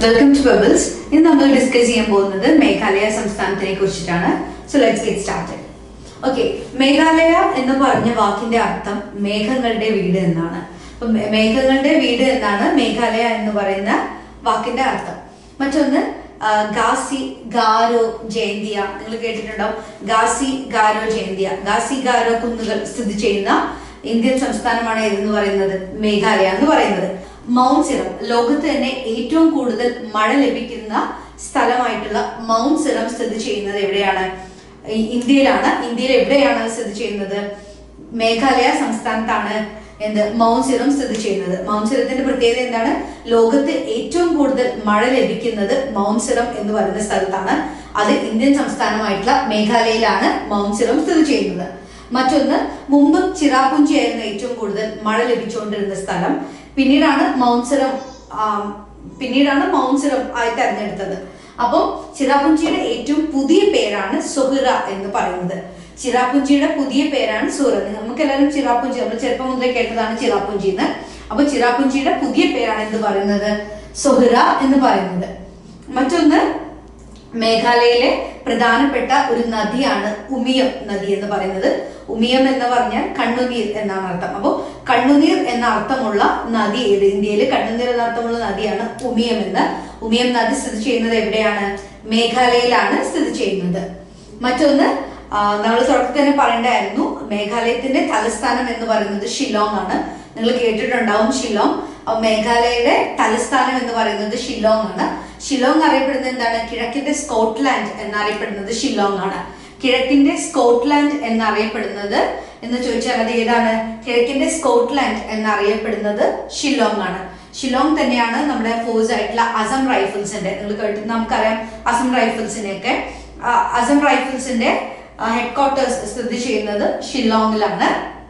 welcome to bubbles ഇന്ന് നമ്മൾ discuss ചെയ്യാൻ പോകുന്നത് മേഘാലയ സംസ്ഥാനത്തിനെ കുറിച്ചിട്ടാണ് so let's get started okay Meghalaya എന്ന് പറഞ്ഞ വാക്കിന്റെ അർത്ഥം മേഘങ്ങളുടെ വീട് എന്നാണ് അപ്പൊ മേ- മേഘങ്ങളുടെ വീട് എന്നാണ് മേഘാലയ എന്ന് പറയുന്ന വാക്കിന്റെ അർത്ഥം മറ്റൊന്ന് ആ, ഗാസി ഗാരോ ജയന്തിയ നിങ്ങൾ കേട്ടിട്ടുണ്ടാവും ഗാസി ഗാരോ ജയന്തിയ ഗാസി ഗാരോ കുന്നുകൾ സ്ഥിതി ചെയ്യുന്ന ഇന്ത്യൻ സംസ്ഥാനമാണ് ഏതെന്ന് പറയുന്നത് മേഘാലയ എന്ന് പറയുന്നത് മൗണ്ട് സിറം ലോകത്ത് തന്നെ ഏറ്റവും കൂടുതൽ മഴ ലഭിക്കുന്ന സ്ഥലമായിട്ടുള്ള മൗണ്ട് സിറം സ്ഥിതി ചെയ്യുന്നത് എവിടെയാണ് ഈ ഇന്ത്യയിലാണ് ഇന്ത്യയിൽ എവിടെയാണ് അത് സ്ഥിതി ചെയ്യുന്നത് മേഘാലയ സംസ്ഥാനത്താണ് എന്ത് മൗണ്ട് സിറം സ്ഥിതി ചെയ്യുന്നത് മൗണ്ട് സിറത്തിന്റെ പ്രത്യേകത എന്താണ് ലോകത്ത് ഏറ്റവും കൂടുതൽ മഴ ലഭിക്കുന്നത് മൗണ്ട് സിറം എന്ന് പറയുന്ന സ്ഥലത്താണ് അത് ഇന്ത്യൻ സംസ്ഥാനമായിട്ടുള്ള മേഘാലയയിലാണ് മൗണ്ട് സിറം സ്ഥിതി ചെയ്യുന്നത് മറ്റൊന്ന് മുമ്പ് ചിറാപുഞ്ചി ആയിരുന്നു ഏറ്റവും കൂടുതൽ മഴ ലഭിച്ചുകൊണ്ടിരുന്ന സ്ഥലം പിന്നീടാണ് മൗണ്ട് സിറം ആം, പിന്നീടാണ് മൗണ്ട് സിറം ആയി തെരഞ്ഞെടുത്തത് അപ്പോൾ ചിറാപുഞ്ചിയുടെ ഏറ്റവും പുതിയ പേരാണ് സൊഹിറ എന്ന് പറയുന്നത് ചിറാപുഞ്ചിയുടെ പുതിയ പേരാണ് സൂറ നമുക്ക് എല്ലാവരും ചിറാപുഞ്ചി നമ്മൾ ചെറുപ്പം മുതലേ കേട്ടതാണ് ചിറാപുഞ്ചി എന്ന് അപ്പൊ ചിറാപുഞ്ചിയുടെ പുതിയ പേരാണ് എന്ത് പറയുന്നത് സൊഹിറ എന്ന് പറയുന്നത് മറ്റൊന്ന് മേഘാലയയിലെ പ്രധാനപ്പെട്ട ഒരു നദിയാണ് ഉമിയം നദി എന്ന് പറയുന്നത് ഉമിയം എന്ന് പറഞ്ഞാൽ കണ്ണുനീർ എന്നാണ് അർത്ഥം അപ്പോൾ കണ്ണുനീർ എന്ന അർത്ഥമുള്ള നദി ഏത് ഇന്ത്യയിൽ കണ്ണുനീർ എന്ന അർത്ഥമുള്ള നദിയാണ് ഉമിയം എന്ന് ഉമിയം നദി സ്ഥിതി ചെയ്യുന്നത് എവിടെയാണ് മേഘാലയയിലാണ് സ്ഥിതി ചെയ്യുന്നത് മറ്റൊന്ന് നമ്മൾ തുടക്കത്തിൽ തന്നെ പറയേണ്ടായിരുന്നു മേഘാലയത്തിന്റെ തലസ്ഥാനം എന്ന് പറയുന്നത് ഷില്ലോങ് ആണ് നിങ്ങൾ കേട്ടിട്ടുണ്ടാവും ഷില്ലോങ് അപ്പൊ മേഘാലയയുടെ തലസ്ഥാനം എന്ന് പറയുന്നത് ഷില്ലോങ് ആണ് ഷില്ലോങ് അറിയപ്പെടുന്നത് എന്താണ് കിഴക്കിന്റെ സ്കോട്ട്ലാൻഡ് എന്നറിയപ്പെടുന്നത് ഷില്ലോങ് ആണ് കിഴക്കിന്റെ സ്കോട്ട്ലാൻഡ് എന്നറിയപ്പെടുന്നത് എന്ന് ചോദിച്ചാൽ അത് ഏതാണ് കിഴക്കിന്റെ സ്കോട്ട്ലാൻഡ് എന്നറിയപ്പെടുന്നത് ഷില്ലോങ് ആണ് ഷില്ലോങ് തന്നെയാണ് നമ്മുടെ ഫോഴ്സ് ആയിട്ടുള്ള അസം റൈഫിൾസിന്റെ നിങ്ങൾ കേട്ട് നമുക്കറിയാം അസം റൈഫിൾസിനെയൊക്കെ ആ, അസം റൈഫിൾസിന്റെ ഹെഡ് ക്വാർട്ടേഴ്സ് സ്ഥിതി ചെയ്യുന്നത് ഷില്ലോങ്ങിലാണ്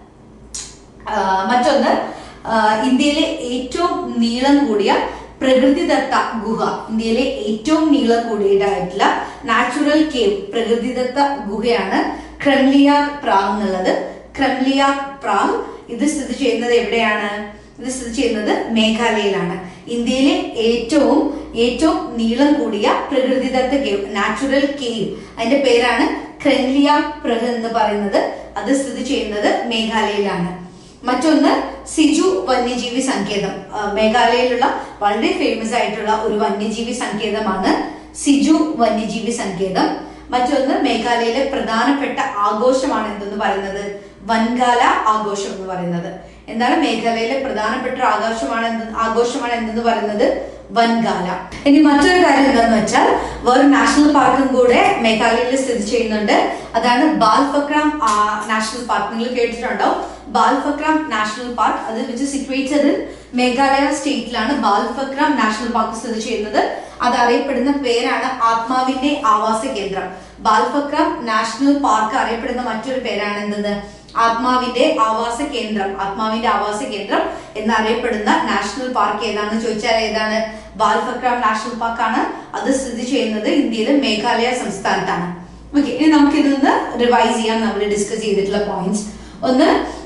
ആ, മറ്റൊന്ന് ആ, ഇന്ത്യയിലെ ഏറ്റവും നീളം കൂടിയ പ്രകൃതിദത്ത ഗുഹ ഇന്ത്യയിലെ ഏറ്റവും നീളം കൂടിയതായിട്ടുള്ള നാച്ചുറൽ കേവ് പ്രകൃതിദത്ത ഗുഹയാണ് ക്രംലിയാർ പ്രാഗ് എന്നുള്ളത് ക്രംലിയാർ പ്രാഗ് ഇത് സ്ഥിതി ചെയ്യുന്നത് എവിടെയാണ് ഇത് സ്ഥിതി ചെയ്യുന്നത് മേഘാലയയിലാണ് ഇന്ത്യയിലെ ഏറ്റവും ഏറ്റവും നീളം കൂടിയ പ്രകൃതിദത്ത കേവ് നാച്ചുറൽ കേവ് അതിന്റെ പേരാണ് ക്രെൻലിയ പ്രഹ് എന്ന് പറയുന്നത് അത് സ്ഥിതി ചെയ്യുന്നത് മേഘാലയയിലാണ് മറ്റൊന്ന് സിജു വന്യജീവി സങ്കേതം ആ, മേഘാലയയിലുള്ള വളരെ ഫേമസ് ആയിട്ടുള്ള ഒരു വന്യജീവി സങ്കേതമാണ് സിജു വന്യജീവി സങ്കേതം മറ്റൊന്ന് മേഘാലയയിലെ പ്രധാനപ്പെട്ട ആഘോഷമാണ് എന്തെന്ന് പറയുന്നത് വൻകാല ആഘോഷം എന്ന് പറയുന്നത് എന്താണ് മേഘാലയയിലെ പ്രധാനപ്പെട്ട ഒരു ആഘോഷമാണ് എന്ത് ആഘോഷമാണ് എന്തെന്ന് പറയുന്നത് വൻകാല ഇനി മറ്റൊരു കാര്യം എന്താണെന്ന് വെച്ചാൽ വേറെ നാഷണൽ പാർക്കും കൂടെ മേഘാലയയിൽ സ്ഥിതി ചെയ്യുന്നുണ്ട് അതാണ് ബാൽഫക്രാം നാഷണൽ പാർക്ക് നിങ്ങൾ കേട്ടിട്ടുണ്ടാവും ബാൽഫക്രാം നാഷണൽ പാർക്ക് അത് വിച്ച് സിറ്റുവേറ്റഡ് ഇൻ മേഘാലയ സ്റ്റേറ്റിലാണ് ബാൽഫക്രാം നാഷണൽ പാർക്ക് സ്ഥിതി ചെയ്യുന്നത് അത് അറിയപ്പെടുന്ന പേരാണ് ആത്മാവിന്റെ ആവാസ കേന്ദ്രം ബാൽഫക്രാം നാഷണൽ പാർക്ക് അറിയപ്പെടുന്ന മറ്റൊരു പേരാണ് എന്തെന്ന് ആത്മാവിന്റെ ആവാസ കേന്ദ്രം ആത്മാവിന്റെ ആവാസ കേന്ദ്രം എന്നറിയപ്പെടുന്ന നാഷണൽ പാർക്ക് ഏതാണെന്ന് ചോദിച്ചാൽ ഏതാണ് ബാൽഫക്രാം നാഷണൽ പാർക്ക് ആണ് അത് സ്ഥിതി ചെയ്യുന്നത് ഇന്ത്യയിലെ മേഘാലയ സംസ്ഥാനത്താണ് ഓക്കെ ഇനി നമുക്ക് ഇതൊന്ന് റിവൈസ് ചെയ്യാം നമ്മൾ ഡിസ്കസ് ചെയ്തിട്ടുള്ള പോയിന്റ്സ് ഒന്ന്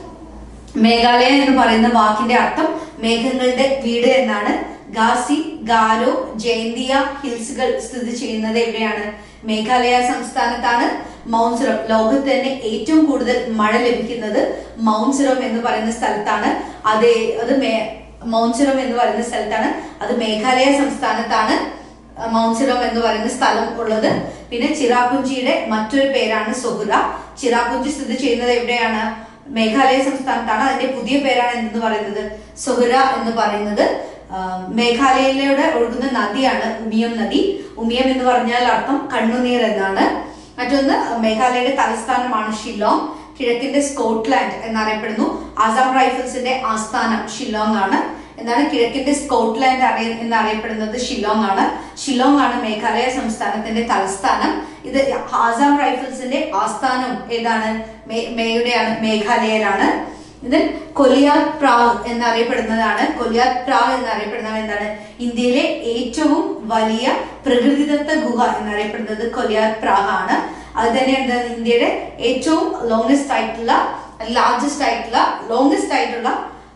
മേഘാലയ എന്ന് പറയുന്ന വാക്കിന്റെ അർത്ഥം മേഘങ്ങളുടെ വീട് എന്നാണ് ഗാസി ഗാരോ ജയന്തിയ ഹിൽസുകൾ സ്ഥിതി ചെയ്യുന്നത് എവിടെയാണ് മേഘാലയ സംസ്ഥാനത്താണ് മൗണ്ട് സിറം ലോകത്ത് തന്നെ ഏറ്റവും കൂടുതൽ മഴ ലഭിക്കുന്നത് മൗണ്ട് സിറം എന്ന് പറയുന്ന സ്ഥലത്താണ് അത് അത് മേ മൗണ്ട് സിറം എന്ന് പറയുന്ന സ്ഥലത്താണ് അത് മേഘാലയ സംസ്ഥാനത്താണ് മൗണ്ട് സിറം എന്ന് പറയുന്ന സ്ഥലം ഉള്ളത് പിന്നെ ചിറാപുഞ്ചിയുടെ മറ്റൊരു പേരാണ് സൊഹുര ചിറാപുഞ്ചി സ്ഥിതി ചെയ്യുന്നത് എവിടെയാണ് മേഘാലയ സംസ്ഥാനത്താണ് അതിന്റെ പുതിയ പേരാണ് എന്തെന്ന് പറയുന്നത് സൊഹുര എന്ന് പറയുന്നത് ആ, മേഘാലയയിലൂടെ ഒഴുകുന്ന നദിയാണ് ഉമിയം നദി ഉമിയം എന്ന് പറഞ്ഞാൽ അർത്ഥം കണ്ണുനീർ എന്നാണ് മറ്റൊന്ന് മേഘാലയയുടെ തലസ്ഥാനമാണ് ഷില്ലോങ് കിഴക്കിന്റെ സ്കോട്ട്ലാൻഡ് എന്നറിയപ്പെടുന്നു ആസാം റൈഫിൾസിന്റെ ആസ്ഥാനം ഷില്ലോങ് ആണ് എന്താണ് കിഴക്കിന്റെ സ്കോട്ട്ലാൻഡ് അറിയ എന്നറിയപ്പെടുന്നത് ഷില്ലോങ് ആണ് ഷില്ലോങ് ആണ് മേഘാലയ സംസ്ഥാനത്തിന്റെ തലസ്ഥാനം ഇത് ആസാം റൈഫിൾസിന്റെ ആസ്ഥാനം ഏതാണ് മേ- മേയുടെയാണ് മേഘാലയയിലാണ് ഇത് കൊലിയാർ പ്രാഗ് എന്നറിയപ്പെടുന്നതാണ് കൊലിയാർ പ്രാഗ് എന്നറിയപ്പെടുന്നത് എന്താണ് ഇന്ത്യയിലെ ഏറ്റവും വലിയ പ്രകൃതിദത്ത ഗുഹ എന്നറിയപ്പെടുന്നത് കൊലിയാർ പ്രാഗ് ആണ് അത് തന്നെ എന്താണ് ഇന്ത്യയുടെ ഏറ്റവും ലോങ്സ്റ്റ് ആയിട്ടുള്ള ലാർജസ്റ്റ് ആയിട്ടുള്ള ലോങ്സ്റ്റ് ആയിട്ടുള്ള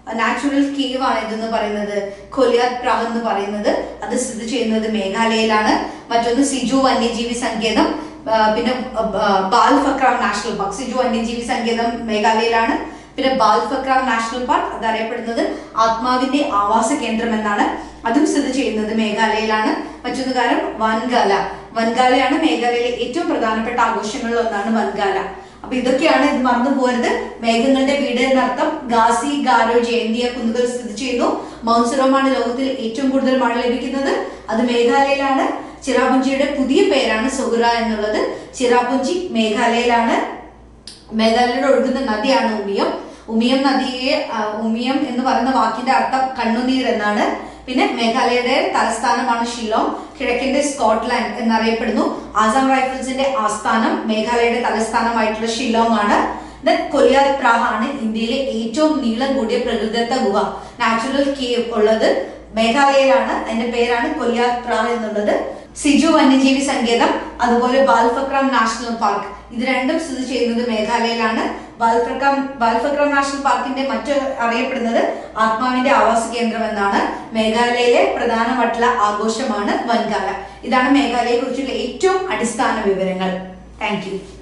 നാച്ചുറൽ കേവ് ആണ് ഇതെന്ന് പറയുന്നത് കൊലിയാത് പ്രാവ് എന്ന് പറയുന്നത് അത് സ്ഥിതി ചെയ്യുന്നത് മേഘാലയയിലാണ് മറ്റൊന്ന് സിജു വന്യജീവി സങ്കേതം ആ, പിന്നെ Balphakram national park Siju വന്യജീവി സങ്കേതം മേഘാലയയിലാണ് പിന്നെ ബാൽ ഫക്രാം നാഷണൽ പാർക്ക് അത് അറിയപ്പെടുന്നത് ആത്മാവിന്റെ ആവാസ കേന്ദ്രം എന്നാണ് അതും സ്ഥിതി ചെയ്യുന്നത് മേഘാലയയിലാണ് മറ്റൊന്ന് കാര്യം വൻകാല വൻകാലയാണ് മേഘാലയയിലെ ഏറ്റവും പ്രധാനപ്പെട്ട ആഘോഷങ്ങളിൽ ഒന്നാണ് വൻകാല അപ്പൊ ഇതൊക്കെയാണ് ഇത് മറന്നു പോരുത് മേഘങ്ങളുടെ വീട് എന്നർത്ഥം ഗാസി ഗാരോ ജയന്തിയ കുന്നുകൾ സ്ഥിതി ചെയ്യുന്നു മൗണ്ട് സിറോമാണ് ലോകത്തിൽ ഏറ്റവും കൂടുതൽ മഴ ലഭിക്കുന്നത് അത് മേഘാലയയിലാണ് ചിറാപുഞ്ചിയുടെ പുതിയ പേരാണ് സൊഗുറ എന്നുള്ളത് ചിറാപുഞ്ചി മേഘാലയയിലാണ് മേഘാലയയുടെ ഒഴുകുന്ന നദിയാണ് ഉമിയം ഉമിയം നദിയെ ആ, ഉമിയം എന്ന് പറയുന്ന വാക്കിന്റെ അർത്ഥം കണ്ണുനീർ എന്നാണ് പിന്നെ മേഘാലയയുടെ തലസ്ഥാനമാണ് ഷില്ലോങ് കിഴക്കിന്റെ സ്കോട്ട്ലാൻഡ് എന്നറിയപ്പെടുന്നു ആസാം റൈഫിൾസിന്റെ ആസ്ഥാനം മേഘാലയയുടെ തലസ്ഥാനമായിട്ടുള്ള ഷില്ലോങ് ആണ് ദെൻ കൊലിയാത് പ്രാഹ് ആണ് ഇന്ത്യയിലെ ഏറ്റവും നീളം കൂടിയ പ്രകൃതിദത്ത ഗുഹ നാച്ചുറൽ കേവ് ഉള്ളത് മേഘാലയയിലാണ് അതിന്റെ പേരാണ് കൊലിയാത് പ്രാഹ് എന്നുള്ളത് സിജു വന്യജീവി സങ്കേതം അതുപോലെ ബാൽഫക്രാം നാഷണൽ പാർക്ക് ഇത് രണ്ടും സ്ഥിതി ചെയ്യുന്നത് മേഘാലയയിലാണ് ബാൽഫക്രാം ബാൽഫക്രാം നാഷണൽ പാർക്കിന്റെ മറ്റു അറിയപ്പെടുന്നത് ആത്മാവിന്റെ ആവാസ കേന്ദ്രം എന്നാണ് മേഘാലയയിലെ പ്രധാനമായിട്ടുള്ള ആഘോഷമാണ് വൻകാല ഇതാണ് മേഘാലയയെ കുറിച്ചുള്ള ഏറ്റവും അടിസ്ഥാന വിവരങ്ങൾ താങ്ക് യു